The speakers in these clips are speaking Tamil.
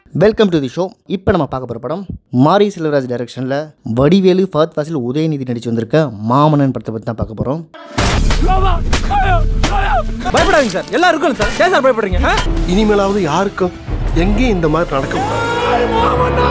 வெல்கம் டு தி ஷோ இப்போ நம்ம பார்க்க போகிற படம் மாரி செல்வராஜ் டைரக்ஷனில் வடிவேலு ஃபர்த் ஃபாசில் உதயநிதி நடிச்சு வந்திருக்க மாமன்னன் படத்தை பற்றி தான் பார்க்க போகிறோம் பயப்படாதீங்க சார் எல்லாம் இருக்கும் சார் ஏன் சார் பயப்படுறீங்க ஆ? இனிமேலாவது யாருக்கும் எங்கேயும் இந்த மாதிரி நடக்க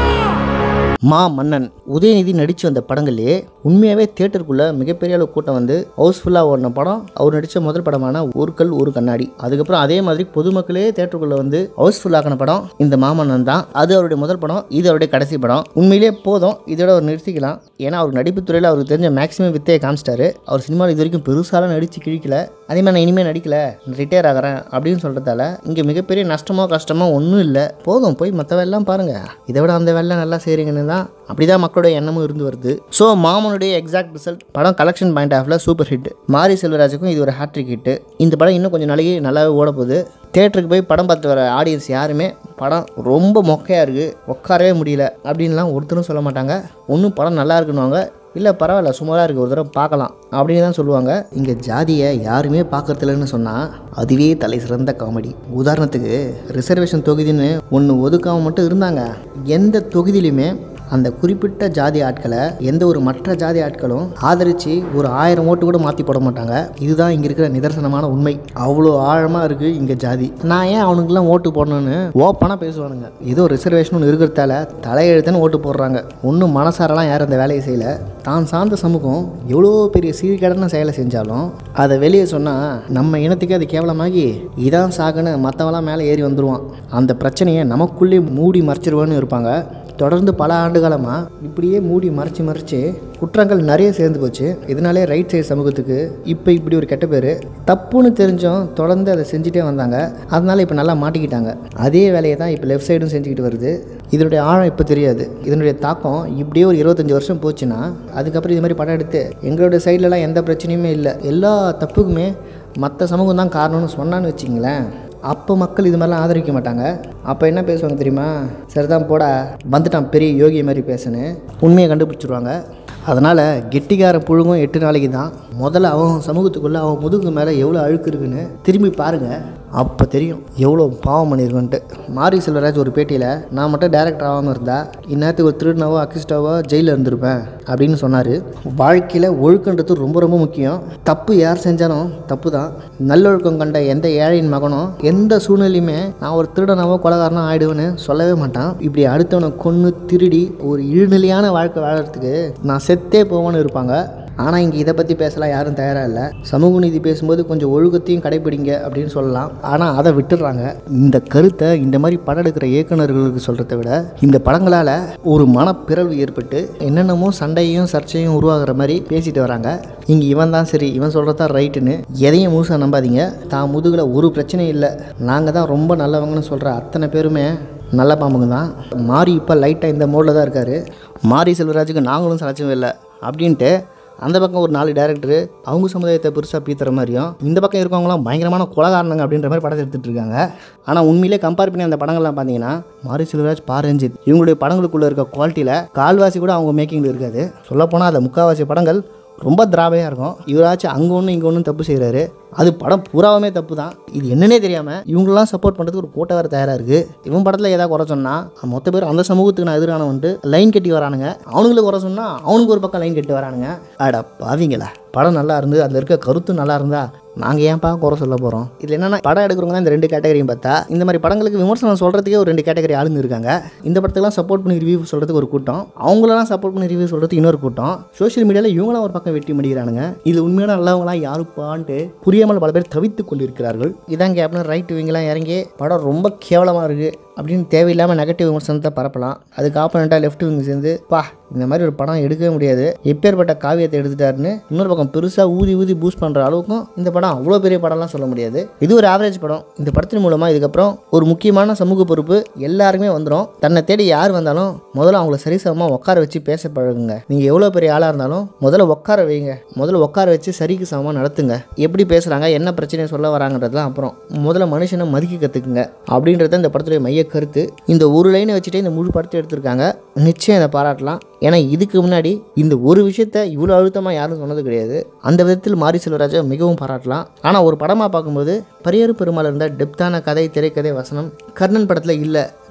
மா மன்னன் உதயநிதி நடித்து வந்த படங்கள்லேயே உண்மையாகவே தேட்டருக்குள்ளே மிகப்பெரிய அளவு கூட்டம் வந்து ஹவுஸ்ஃபுல்லாக ஓடின படம் அவர் நடித்த முதல் படமான ஒரு கல் ஒரு கண்ணாடி அதுக்கப்புறம் அதே மாதிரி பொதுமக்களே தேட்டருக்குள்ளே வந்து ஹவுஸ்ஃபுல்லாக்கின படம் இந்த மாமன்னன் தான் அது அவருடைய முதல் படம் இது அவருடைய கடைசி படம் உண்மையிலேயே போதும் இதோட அவர் நிறுத்திக்கலாம் ஏன்னா அவர் நடிப்பு துறையில் அவருக்கு தெரிஞ்ச மேக்ஸிமம் வித்தையை காமிச்சிட்டாரு அவர் சினிமாவில் இது வரைக்கும் பெருசாலாம் நடித்து கிழிக்கல அதே மாதிரி நான் இனிமேல் நடிக்கல ரிட்டையர் ஆகிறேன் அப்படின்னு சொல்கிறதால இங்கே மிகப்பெரிய நஷ்டமோ கஷ்டமோ ஒன்றும் இல்லை போதும் போய் மற்ற வேலைலாம் பாருங்கள் இதை விட அந்த வேலை நல்லா செய்கிறீங்கன்னு தான் அப்படி தான் மக்களோட எண்ணமும் இருந்து வருது ஸோ மாமனுடைய எக்ஸாக்ட் ரிசல்ட் படம் கலெக்ஷன் பாயிண்ட் ஆஃப்ல சூப்பர் ஹிட் மாரி செல்வராஜுக்கும் இது ஒரு ஹேட்ரிக் ஹிட் இந்த படம் இன்னும் கொஞ்சம் நாளைக்கு நல்லாவே ஓட போகுது தேட்டருக்கு போய் படம் பார்த்துட்டு வர ஆடியன்ஸ் யாருமே படம் ரொம்ப மொக்கையாக இருக்குது உட்காரவே முடியல அப்படின்லாம் ஒருத்தரும் சொல்ல மாட்டாங்க ஒன்றும் படம் நல்லா இருக்குன்னுவாங்க இல்லை பரவாயில்ல சுமாராக இருக்குது ஒரு தடவை பார்க்கலாம் அப்படின்னு தான் சொல்லுவாங்க இங்கே ஜாதியை யாருமே பார்க்கறதில்லன்னு சொன்னால் அதுவே தலை சிறந்த காமெடி உதாரணத்துக்கு ரிசர்வேஷன் தொகுதின்னு ஒன்று ஒதுக்காமல் மட்டும் இருந்தாங்க எந்த தொகுதியிலுமே அந்த குறிப்பிட்ட ஜாதி ஆட்களை எந்த ஒரு மற்ற ஜாதி ஆட்களும் ஆதரித்து ஒரு ஆயிரம் ஓட்டு கூட மாற்றி போட மாட்டாங்க இதுதான் இங்கே இருக்கிற நிதர்சனமான உண்மை அவ்வளோ ஆழமாக இருக்குது இங்கே ஜாதி நான் ஏன் அவனுக்குலாம் ஓட்டு போடணும்னு ஓப்பனாக பேசுவானுங்க ஏதோ ரிசர்வேஷன் ஒன்று இருக்கிறதால தலையெழுத்துன்னு ஓட்டு போடுறாங்க ஒன்றும் மனசாரெல்லாம் யாரும் அந்த வேலையை செய்யலை தான் சார்ந்த சமூகம் எவ்வளோ பெரிய சீர்கேடான செயலை செஞ்சாலும் அதை வெளியே சொன்னால் நம்ம இனத்துக்கு அது கேவலமாகி இதான் சாகுன்னு மற்றவெல்லாம் மேலே ஏறி வந்துடுவான் அந்த பிரச்சனையை நமக்குள்ளே மூடி மறைச்சிருவான்னு இருப்பாங்க தொடர்ந்து பல ஆண்டு காலமாக இப்படியே மூடி மறைச்சி மறைச்சி குற்றங்கள் நிறைய சேர்ந்து போச்சு இதனாலே ரைட் சைடு சமூகத்துக்கு இப்போ இப்படி ஒரு கெட்ட பேர் தப்புன்னு தெரிஞ்சும் தொடர்ந்து அதை செஞ்சுட்டே வந்தாங்க அதனால இப்போ நல்லா மாட்டிக்கிட்டாங்க அதே வேலையை தான் இப்போ லெஃப்ட் சைடும் செஞ்சுக்கிட்டு வருது இதனுடைய ஆழம் இப்போ தெரியாது இதனுடைய தாக்கம் இப்படியே ஒரு இருபத்தஞ்சி வருஷம் போச்சுன்னா அதுக்கப்புறம் இது மாதிரி படம் எடுத்து எங்களுடைய சைட்லலாம் எந்த பிரச்சனையுமே இல்லை எல்லா தப்புக்குமே மற்ற சமூகம் தான் காரணம்னு சொன்னான்னு வச்சிங்களேன் அப்போ மக்கள் இது மாதிரிலாம் ஆதரிக்க மாட்டாங்க அப்போ என்ன பேசுவாங்க தெரியுமா சரிதான் போடா வந்துட்டான் பெரிய யோகி மாதிரி பேசுன்னு உண்மையை கண்டுபிடிச்சிருவாங்க அதனால் கெட்டிக்கார புழுங்கும் எட்டு நாளைக்கு தான் முதல்ல அவன் சமூகத்துக்குள்ளே அவன் முதுகு மேலே எவ்வளோ அழுக்கு இருக்குன்னு திரும்பி பாருங்கள் அப்போ தெரியும் எவ்வளோ பாவம் பண்ணியிருக்குன்ட்டு மாரி செல்வராஜ் ஒரு பேட்டியில் நான் மட்டும் டேரக்டர் ஆகாமல் இருந்தா இந்நேரத்துக்கு ஒரு திருடனாவோ அக்கிஸ்டாவோ ஜெயிலில் இருந்திருப்பேன் அப்படின்னு சொன்னார் வாழ்க்கையில் ஒழுக்கன்றது ரொம்ப ரொம்ப முக்கியம் தப்பு யார் செஞ்சாலும் தப்பு தான் நல்லொழுக்கம் கண்ட எந்த ஏழையின் மகனும் எந்த சூழ்நிலையுமே நான் ஒரு திருடனாவோ கொலகாரனோ ஆயிடுவேன்னு சொல்லவே மாட்டான் இப்படி அடுத்தவனை கொன்று திருடி ஒரு இழுநிலையான வாழ்க்கை வாழறதுக்கு நான் செத்தே போவேன்னு இருப்பாங்க ஆனால் இங்கே இதை பற்றி பேசலாம் யாரும் தயாராக இல்லை சமூக நீதி பேசும்போது கொஞ்சம் ஒழுக்கத்தையும் கடைப்பிடிங்க அப்படின்னு சொல்லலாம் ஆனால் அதை விட்டுடுறாங்க இந்த கருத்தை இந்த மாதிரி படம் எடுக்கிற இயக்குனர்களுக்கு சொல்கிறத விட இந்த படங்களால் ஒரு மனப்பிறழ்வு ஏற்பட்டு என்னென்னமோ சண்டையும் சர்ச்சையும் உருவாகிற மாதிரி பேசிட்டு வராங்க இங்கே இவன் தான் சரி இவன் சொல்கிறது தான் ரைட்டுன்னு எதையும் முழுசாக நம்பாதீங்க தான் முதுகில் ஒரு பிரச்சனையும் இல்லை நாங்கள் தான் ரொம்ப நல்லவங்கன்னு சொல்கிற அத்தனை பேருமே நல்ல பாம்புங்க தான் மாறி இப்போ லைட்டாக இந்த மோடில் தான் இருக்கார் மாரி செல்வராஜுக்கு நாங்களும் சளைச்சவே இல்லை அப்படின்ட்டு அந்த பக்கம் ஒரு நாலு டேரக்டர் அவங்க சமுதாயத்தை பெருசாக பீத்துற மாதிரியும் இந்த பக்கம் இருக்கவங்களாம் பயங்கரமான கொலகாரணங்க அப்படின்ற மாதிரி படத்தை எடுத்துகிட்டு இருக்காங்க ஆனால் உண்மையிலே கம்பேர் பண்ணி அந்த படங்கள்லாம் பார்த்தீங்கன்னா மாரி செல்வராஜ் பாரஞ்சித் இவங்களுடைய படங்களுக்குள்ளே இருக்க குவாலிட்டியில் கால்வாசி கூட அவங்க மேக்கிங்கில் இருக்காது சொல்லப்போனால் அந்த முக்கால்வாசி படங்கள் ரொம்ப திராவையாக இருக்கும் இவராச்சும் அங்கே ஒன்று இங்கே ஒன்றும் தப்பு செய்கிறாரு அது படம் பூராவுமே தப்பு தான் இது என்னன்னே தெரியாமல் இவங்களெலாம் சப்போர்ட் பண்ணுறதுக்கு ஒரு கூட்ட வேறு தயாராக இருக்குது இவன் படத்தில் ஏதாவது குறை சொன்னால் மொத்த பேர் அந்த சமூகத்துக்கு நான் எதிரானவன்ட்டு லைன் கட்டி வரானுங்க அவனுங்களுக்கு குறை சொன்னால் அவனுக்கு ஒரு பக்கம் லைன் கட்டி வரானுங்க அட பாவிங்களா படம் நல்லா இருந்து அதில் இருக்க கருத்து நல்லா இருந்தா நாங்கள் ஏன்ப்பா குறை சொல்ல போகிறோம் இதில் என்னென்னா படம் எடுக்கிறவங்க தான் இந்த ரெண்டு கேட்டகரியும் பார்த்தா இந்த மாதிரி படங்களுக்கு விமர்சனம் சொல்கிறதுக்கே ஒரு ரெண்டு கேட்டகரி ஆளுங்க இருக்காங்க இந்த படத்துக்குலாம் சப்போர்ட் பண்ணி ரிவ்யூ சொல்கிறதுக்கு ஒரு கூட்டம் அவங்களெல்லாம் சப்போர்ட் பண்ணி ரிவ்யூ சொல்கிறதுக்கு இன்னொரு கூட்டம் சோஷியல் மீடியாவில் இவங்களாம் ஒரு பக்கம் வெட்டி மடிக்கிறானுங்க இது உண்மையான நல்லவங்களாம் யாருப்பான்ட்டு புரியாமல் பல பேர் தவித்து கொண்டிருக்கிறார்கள் இதான் கேப்னு ரைட் விங்கெல்லாம் இறங்கி படம் ரொம்ப கேவலமாக இருக்குது அப்படின்னு தேவையில்லாமல் நெகட்டிவ் விமர்சனத்தை பரப்பலாம் அதுக்கு ஆப்போனண்ட்டாக லெஃப்ட் விங் சேர்ந்து பா இந்த மாதிரி ஒரு படம் எடுக்கவே முடியாது எப்பேற்பட்ட காவியத்தை எடுத்துட்டாருன்னு இன்னொரு பக்கம் பெருசாக ஊதி ஊதி பூஸ்ட் பண்ணுற அளவுக்கும் இந்த படம் அவ்வளோ பெரிய படம்லாம் சொல்ல முடியாது இது ஒரு ஆவரேஜ் படம் இந்த படத்தின் மூலமாக இதுக்கப்புறம் ஒரு முக்கியமான சமூக பொறுப்பு எல்லாருமே வந்துடும் தன்னை தேடி யார் வந்தாலும் முதல்ல அவங்கள சரிசமமாக உட்கார வச்சு பேச பழகுங்க நீங்கள் எவ்வளோ பெரிய ஆளாக இருந்தாலும் முதல்ல உட்கார வைங்க முதல்ல உட்கார வச்சு சரிக்கு சமமாக நடத்துங்க எப்படி பேசுகிறாங்க என்ன பிரச்சனையை சொல்ல வராங்கன்றதுலாம் அப்புறம் முதல்ல மனுஷனை மதிக்க கற்றுக்குங்க அப்படின்றது இந்த படத்துடைய மைய கருத்து இந்த ஒரு லைனை வச்சுட்டே இந்த முழு படத்தை எடுத்திருக்காங்க நிச்சயம் இதை பாராட்டலாம் ஏன்னா இதுக்கு முன்னாடி இந்த ஒரு விஷயத்த இவ்வளோ அழுத்தமாக யாரும் சொன்னது கிடையாது அந்த விதத்தில் மாரி செல்வராஜை மிகவும் பாராட்டலாம் ஆனால் ஒரு படமாக பார்க்கும்போது பரியேறு பெருமாள் இருந்த டெப்தான கதை திரைக்கதை வசனம் கர்ணன் படத்தில் இல்லை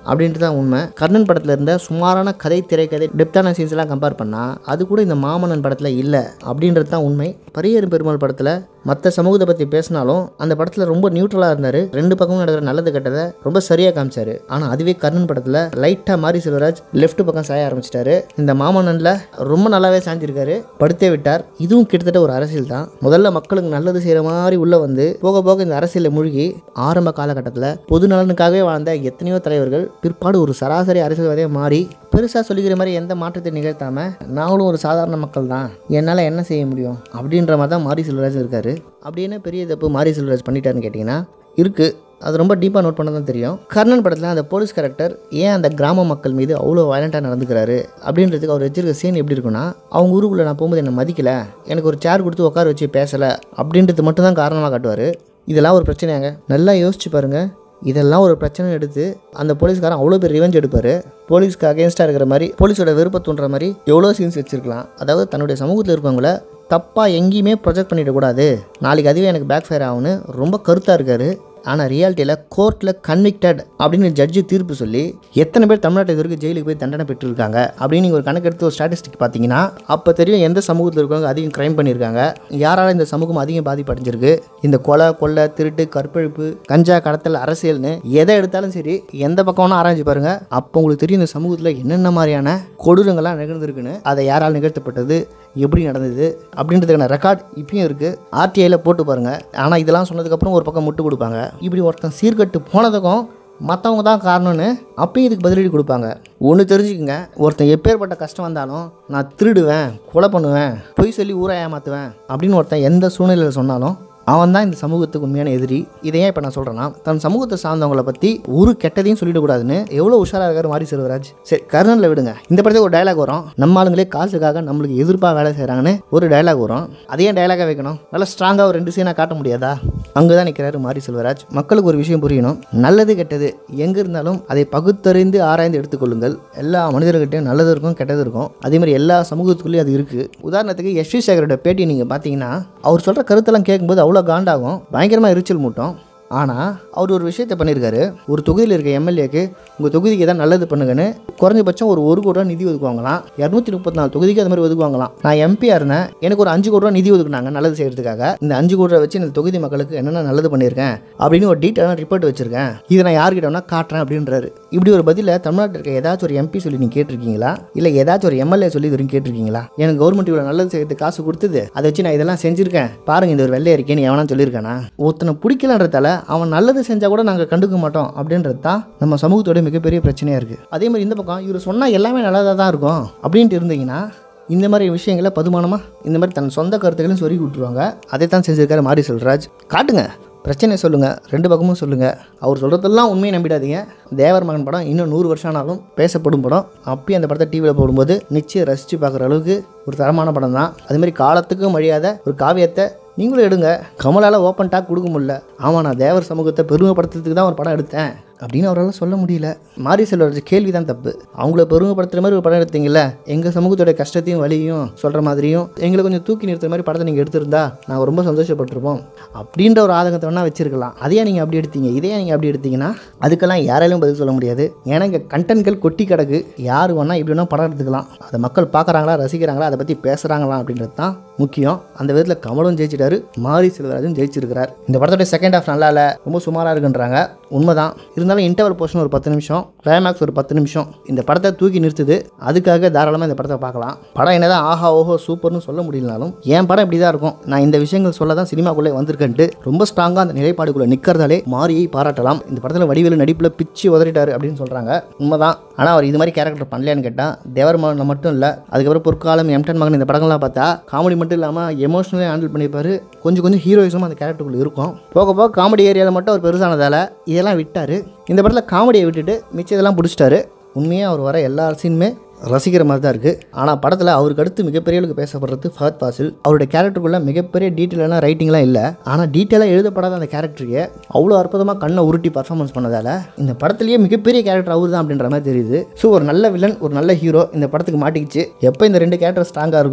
அப்படின்ட்டு தான் உண்மை கர்ணன் படத்தில் இருந்த சுமாரான கதை திரைக்கதை டெப்தான சீன்ஸ் எல்லாம் கம்பேர் பண்ணால் அது கூட இந்த மாமன்னன் படத்தில் இல்லை அப்படின்றது தான் உண்மை பரியேறும் பெருமாள் படத்தில் மற்ற சமூகத்தை பற்றி பேசினாலும் அந்த படத்தில் ரொம்ப நியூட்ரலாக இருந்தார் ரெண்டு பக்கமும் நடக்கிற நல்லது கெட்டதை ரொம்ப சரியாக காமிச்சாரு ஆனால் அதுவே கர்ணன் படத்தில் லைட்டாக மாரி செல்வராஜ் லெஃப்ட் பக்கம் சாய ஆரம்பிச்சிட்டாரு இந்த மாமன்னனில் ரொம்ப நல்லாவே சாஞ்சிருக்காரு படுத்தே விட்டார் இதுவும் கிட்டத்தட்ட ஒரு அரசியல் தான் முதல்ல மக்களுக்கு நல்லது செய்கிற மாதிரி உள்ளே வந்து போக போக இந்த அரசியலில் மூழ்கி ஆரம்ப காலகட்டத்தில் பொது நலனுக்காகவே வாழ்ந்த எத்தனையோ தலைவர்கள் பிற்பாடு ஒரு சராசரி அரசியல்வாதியாக மாறி பெருசாக சொல்லிக்கிற மாதிரி எந்த மாற்றத்தை நிகழ்த்தாம நாங்களும் ஒரு சாதாரண மக்கள் தான் என்னால் என்ன செய்ய முடியும் அப்படின்ற மாதிரி தான் மாரி செல்வராஜ் இருக்காரு அப்படி என்ன பெரிய தப்பு மாரி செல்வராஜ் பண்ணிட்டாருன்னு கேட்டிங்கன்னா இருக்குது அது ரொம்ப டீப்பாக நோட் பண்ண தான் தெரியும் கர்ணன் படத்தில் அந்த போலீஸ் கேரக்டர் ஏன் அந்த கிராம மக்கள் மீது அவ்வளோ வயலண்ட்டாக நடந்துக்கிறாரு அப்படின்றதுக்கு அவர் வச்சிருக்க சீன் எப்படி இருக்குன்னா அவங்க ஊருக்குள்ளே நான் போகும்போது என்னை மதிக்கலை எனக்கு ஒரு சேர் கொடுத்து உட்கார வச்சு பேசலை அப்படின்றது மட்டும்தான் காரணமாக காட்டுவார் இதெல்லாம் ஒரு பிரச்சனையாங்க நல்லா யோசிச்சு பாருங்கள் இதெல்லாம் ஒரு பிரச்சனை எடுத்து அந்த போலீஸ்காரன் அவ்வளோ பேர் ரிவெஞ்ச் எடுப்பார் போலீஸ்க்கு அகேன்ஸ்டாக இருக்கிற மாதிரி போலீஸோட விருப்பம் தூண்டுற மாதிரி எவ்வளோ சீன்ஸ் வச்சுருக்கலாம் அதாவது தன்னுடைய சமூகத்தில் இருக்கவங்கள தப்பாக எங்கேயுமே ப்ரொஜெக்ட் பண்ணிடக்கூடாது நாளைக்கு அதுவே எனக்கு பேக் ஃபயர் ஆகும்னு ரொம்ப கருத்தாக இருக்காரு ஆனால் ரியாலிட்டியில் கோர்ட்டில் கன்விக்டட் அப்படின்னு ஜட்ஜு தீர்ப்பு சொல்லி எத்தனை பேர் தமிழ்நாட்டுக்கு இது வரைக்கும் ஜெயிலுக்கு போய் தண்டனை பெற்றிருக்காங்க அப்படின்னு நீங்கள் ஒரு கணக்கெடுத்து ஒரு ஸ்டாட்டிஸ்டிக் பார்த்தீங்கன்னா அப்போ தெரியும் எந்த சமூகத்தில் இருக்கவங்க அதிகம் க்ரைம் பண்ணியிருக்காங்க யாரால இந்த சமூகம் அதிகம் பாதிப்படைஞ்சிருக்கு இந்த கொலை கொள்ளை திருட்டு கற்பழிப்பு கஞ்சா கடத்தல் அரசியல்னு எதை எடுத்தாலும் சரி எந்த பக்கம் வேணால் ஆராய்ச்சி பாருங்க அப்போ உங்களுக்கு தெரியும் இந்த சமூகத்தில் என்னென்ன மாதிரியான கொடூரங்கள்லாம் நிகழ்ந்திருக்குன்னு அதை யாரால் நிகழ்த்தப்பட்டது எப்படி நடந்தது அப்படின்றதுக்கான ரெக்கார்ட் இப்பயும் இருக்குது ஆர்டிஐயில் போட்டு பாருங்கள் ஆனால் இதெல்லாம் சொன்னதுக்கப்புறம் ஒரு பக்கம் முட்டு கொடுப்பாங்க இப்படி ஒருத்தன் சீர்கட்டு போனதுக்கும் மற்றவங்க தான் காரணம்னு அப்பயும் இதுக்கு பதிலடி கொடுப்பாங்க ஒன்று தெரிஞ்சுக்கங்க ஒருத்தன் எப்பேற்பட்ட கஷ்டம் வந்தாலும் நான் திருடுவேன் கொலை பண்ணுவேன் பொய் சொல்லி ஊரை ஏமாற்றுவேன் அப்படின்னு ஒருத்தன் எந்த சூழ்நிலையில் சொன்னாலும் அவன் தான் இந்த சமூகத்துக்கு உண்மையான எதிரி இதை ஏன் இப்போ நான் சொல்கிறேன்னா தன் சமூகத்தை சார்ந்தவங்களை பற்றி ஒரு கெட்டதையும் சொல்லிடக்கூடாதுன்னு எவ்வளோ உஷாராக இருக்காரு மாரி செல்வராஜ் சரி கர்ணனில் விடுங்க இந்த படத்துக்கு ஒரு டயலாக் வரும் நம்ம ஆளுங்களே காசுக்காக நம்மளுக்கு எதிர்ப்பாக வேலை செய்கிறாங்கன்னு ஒரு டயலாக் வரும் அதையே டயலாகாக வைக்கணும் நல்லா ஸ்ட்ராங்காக ஒரு ரெண்டு சீனாக காட்ட முடியாதா அங்கே தான் நிற்கிறாரு மாரி செல்வராஜ் மக்களுக்கு ஒரு விஷயம் புரியணும் நல்லது கெட்டது எங்கே இருந்தாலும் அதை பகுத்தறிந்து ஆராய்ந்து எடுத்துக்கொள்ளுங்கள் எல்லா மனிதர்கிட்டையும் நல்லது இருக்கும் கெட்டது இருக்கும் அதே மாதிரி எல்லா சமூகத்துக்குள்ளேயும் அது இருக்குது உதாரணத்துக்கு எஸ் வி சேகரோட பேட்டி நீங்கள் பார்த்தீங்கன்னா அவர் சொல்கிற கருத்தெல்லாம் கேட்கும்போது அவ்வளோ காண்டாகும் பயங்கரமாக எரிச்சல் மூட்டும் ஆனால் அவர் ஒரு விஷயத்தை பண்ணியிருக்காரு ஒரு தொகுதியில் இருக்க எம்எல்ஏக்கு உங்கள் தொகுதிக்கு தான் நல்லது பண்ணுங்கன்னு குறைஞ்சபட்சம் ஒரு ஒரு கோடி ரூபா நிதி ஒதுக்குவாங்களாம் இரநூத்தி முப்பத்தி நாலு தொகுதிக்கு அது மாதிரி ஒதுக்குவாங்களாம் நான் எம்பியாக இருந்தேன் எனக்கு ஒரு அஞ்சு கோடி ரூபா நிதி ஒதுக்குனாங்க நல்லது செய்கிறதுக்காக இந்த அஞ்சு கோடி ரூபா வச்சு இந்த தொகுதி மக்களுக்கு என்னென்ன நல்லது பண்ணியிருக்கேன் அப்படின்னு ஒரு டீட்டெயிலான ரிப்போர்ட் வச்சிருக்கேன் இதை நான் யார்கிட்ட வேணா காட்டுறேன் அப்படின்றாரு இப்படி ஒரு பதிலை தமிழ்நாட்டில் இருக்க ஏதாச்சும் ஒரு எம்பி சொல்லி நீங்கள் கேட்டிருக்கீங்களா இல்லை ஏதாச்சும் ஒரு எம்எல்ஏ சொல்லி இது வரைக்கும் கேட்டிருக்கீங்களா எனக்கு கவர்மெண்ட் இவ்வளோ நல்லது செய்யறதுக்கு காசு கொடுத்தது அதை வச்சு நான் இதெல்லாம் செஞ்சுருக்கேன் பாருங்க இந்த ஒரு வெள்ளை இருக்கேன்னு எவனா சொல்லியிருக்கானா ஒருத்தனை பிடிக்கலன்றதால அவன் நல்லது செஞ்சால் கூட நாங்கள் கண்டுக்க மாட்டோம் அப்படின்றது தான் நம்ம சமூகத்தோட மிகப்பெரிய பிரச்சனையாக இருக்குது அதே மாதிரி இந்த பக்கம் இவர் சொன்னால் எல்லாமே நல்லதாக தான் இருக்கும் அப்படின்ட்டு இருந்தீங்கன்னா இந்த மாதிரி விஷயங்களை பதுமானமாக இந்த மாதிரி தன் சொந்த கருத்துக்களையும் சொல்லி விட்டுருவாங்க அதை தான் செஞ்சிருக்காரு மாரி செல்வராஜ் காட்டுங்க பிரச்சனை சொல்லுங்கள் ரெண்டு பக்கமும் சொல்லுங்கள் அவர் சொல்கிறதெல்லாம் உண்மையை நம்பிடாதீங்க தேவர் மகன் படம் இன்னும் நூறு வருஷம் ஆனாலும் பேசப்படும் படம் அப்பயும் அந்த படத்தை டிவியில் போடும்போது நிச்சயம் ரசித்து பார்க்குற அளவுக்கு ஒரு தரமான படம் தான் அதுமாதிரி காலத்துக்கும் அழியாத ஒரு காவியத்தை நீங்களும் எடுங்க கமலால் ஓப்பன் டாக் கொடுக்க முடியல ஆமாம் நான் தேவர் சமூகத்தை பெருமைப்படுத்துறதுக்கு தான் ஒரு படம் எடுத்தேன் அப்படின்னு அவரால் சொல்ல முடியல மாரி செல்வராஜ் கேள்வி தான் தப்பு அவங்கள பெருமைப்படுத்துகிற மாதிரி ஒரு படம் எடுத்தீங்கல்ல எங்கள் சமூகத்தோட கஷ்டத்தையும் வலியும் சொல்கிற மாதிரியும் எங்களை கொஞ்சம் தூக்கி நிறுத்துற மாதிரி படத்தை நீங்கள் எடுத்திருந்தா நாங்கள் ரொம்ப சந்தோஷப்பட்டிருப்போம் அப்படின்ற ஒரு ஆதங்கத்தை வேணால் வச்சிருக்கலாம் அதையே நீங்கள் அப்படி எடுத்தீங்க இதையே நீங்கள் அப்படி எடுத்தீங்கன்னா அதுக்கெல்லாம் யாராலையும் பதில் சொல்ல முடியாது ஏன்னா இங்கே கண்டென்ட்கள் கொட்டி கிடக்கு யார் வேணால் இப்படி வேணால் படம் எடுத்துக்கலாம் அதை மக்கள் பார்க்குறாங்களா ரசிக்கிறாங்களா அதை பற்றி பேசுகிறாங்களா அப்படின்றது தான் முக்கியம் அந்த விதத்தில் கமலும் ஜெயிச்சிட்டாரு மாரி செல்வராஜும் ஜெயிச்சிருக்கிறார் இந்த படத்தோட செகண்ட் ஹாஃப் நல்லா இல்லை ரொம்ப சுமாராக இருக்குன்றாங்க உண்மைதான் இருந்தாலும் இன்டர்வல் போர்ஷன் ஒரு பத்து நிமிஷம் கிளைமேக்ஸ் ஒரு பத்து நிமிஷம் இந்த படத்தை தூக்கி நிறுத்துது அதுக்காக தாராளமாக இந்த படத்தை பார்க்கலாம் படம் என்னதான் ஆஹா ஓஹோ சூப்பர்னு சொல்ல முடியலனாலும் என் படம் இப்படி தான் இருக்கும் நான் இந்த விஷயங்கள் சொல்ல தான் சினிமாக்குள்ளே வந்திருக்கேன்ட்டு ரொம்ப ஸ்ட்ராங்காக அந்த நிலைப்பாடுக்குள்ளே நிற்கிறதாலே மாரியை பாராட்டலாம் இந்த படத்தில் வடிவேலு நடிப்பில் பிச்சு உதறிட்டாரு அப்படின்னு சொல்கிறாங்க உண்மைதான் ஆனால் அவர் இது மாதிரி கேரக்டர் பண்ணலையான்னு கேட்டால் தேவர்மனில் மட்டும் இல்லை அதுக்கப்புறம் பொற்காலம் எம்டன் மகன் இந்த படங்கள்லாம் பார்த்தா காமெடி மட்டும் இல்லாமல் எமோஷனலே ஹேண்டில் பண்ணியிருப்பாரு கொஞ்சம் கொஞ்சம் ஹீரோயிஸும் அந்த கேரக்டருக்குள்ள இருக்கும் போக போக காமெடி ஏரியாவில் மட்டும் அவர் பெருசானதால் இதெல்லாம் விட்டார் இந்த படத்தில் காமெடியை விட்டுட்டு மிச்சம் இதெல்லாம் பிடிச்சிட்டாரு உண்மையாக அவர் வர எல்லா சீனுமே ரசிக்கிற மாதிரி தான் இருக்குது ஆனால் படத்தில் அவருக்கு அடுத்து மிகப்பெரியவளுக்கு பேசப்படுறது ஃபஹத் பாசில் அவருடைய கேரக்டருக்குள்ள மிகப்பெரிய டீட்டெயிலான ரைட்டிங்லாம் இல்லை ஆனால் டீட்டெயிலாக எழுதப்படாத அந்த கேரக்டருக்கு அவ்வளோ அற்புதமாக கண்ணை உருட்டி பர்ஃபார்மன்ஸ் பண்ணதால் இந்த படத்துலேயே மிகப்பெரிய கேரக்டர் அவர் தான் அப்படின்ற மாதிரி தெரியுது ஸோ ஒரு நல்ல வில்லன் ஒரு நல்ல ஹீரோ இந்த படத்துக்கு மாட்டிக்கிச்சு எப்போ இந்த ரெண்டு கேரக்டர் ஸ்ட்ராங்காக இருக்கோ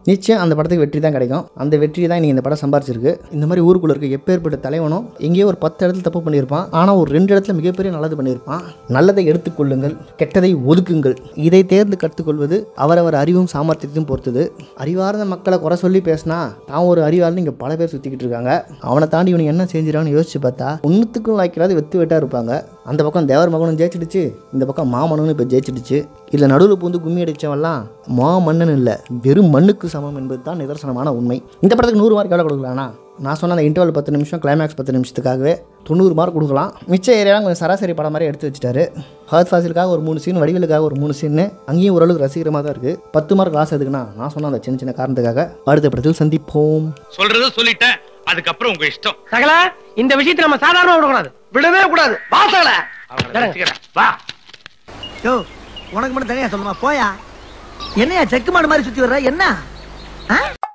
நிச்சயம் அந்த படத்துக்கு வெற்றி தான் கிடைக்கும் அந்த வெற்றி தான் நீ இந்த படம் சம்பாரிச்சிருக்கு இந்த மாதிரி ஊருக்குள்ள இருக்க எப்பேற்பட்ட தலைவனும் எங்கேயோ ஒரு பத்து இடத்துல தப்பு பண்ணியிருப்பான் ஆனால் ஒரு ரெண்டு இடத்துல மிகப்பெரிய நல்லது பண்ணியிருப்பான் நல்லதை எடுத்துக்கொள்ளுங்கள் கெட்டதை ஒதுக்குங்கள் இதை தேர்ந்து கற்றுக்கொள்வது அவரவர் அறிவும் சாமர்த்தியத்தையும் பொறுத்தது அறிவார்ந்த மக்களை குறை சொல்லி பேசினா தான் ஒரு அறிவாளன் இங்கே பல பேர் சுற்றிக்கிட்டு இருக்காங்க அவனை தாண்டி இவனுக்கு என்ன செஞ்சிடான்னு யோசிச்சு பார்த்தா ஒன்றுத்துக்கும் லாய்க்கிறாது வெத்து வெட்டா இருப்பாங்க அந்த பக்கம் தேவர் மகனும் ஜெயிச்சிடுச்சு இந்த பக்கம் மாமனும் இப்போ ஜெயிச்சிடுச்சு இதில் நடுவில் பூந்து கும்மி அடித்தவன்லாம் மா மன்னன் இல்லை வெறும் மண்ணுக்கு சமம் என்பது தான் நிதர்சனமான உண்மை இந்த படத்துக்கு நூறு மார்க் எவ்வளோ கொடுக்கலாம்னா நான் சொன்ன அந்த இன்டர்வல் பத்து நிமிஷம் கிளைமேக்ஸ் பத்து நிமிஷத்துக்காகவே தொண்ணூறு மார்க் கொடுக்கலாம் மிச்ச ஏரியாலாம் கொஞ்சம் சராசரி படம் மாதிரி எடுத்து வச்சுட்டாரு ஹர்த் ஃபாசிலுக்காக ஒரு மூணு சீன் வடிவேலுக்காக ஒரு மூணு சீன் அங்கேயும் ஓரளவுக்கு ரசிகரமாக தான் இருக்குது பத்து மார்க் லாஸ் எதுக்குன்னா நான் சொன்ன அந்த சின்ன சின்ன காரணத்துக்காக அடுத்த படத்தில் சந்திப்போம் சொல்றத சொல்லிட்டேன் அதுக்கப்புறம் உங்க இஷ்டம் சகல இந்த விஷயத்தை நம்ம சாதாரணமா விடக்கூடாது விடவே கூடாது வாசல அவனை வச்சுக்கிறேன். வா யோ உனக்கு மட்டும் தனியா சொல்லுமா போயா என்னையா செக்கு மாடு மாதிரி சுத்தி வர்ற என்ன ஆ?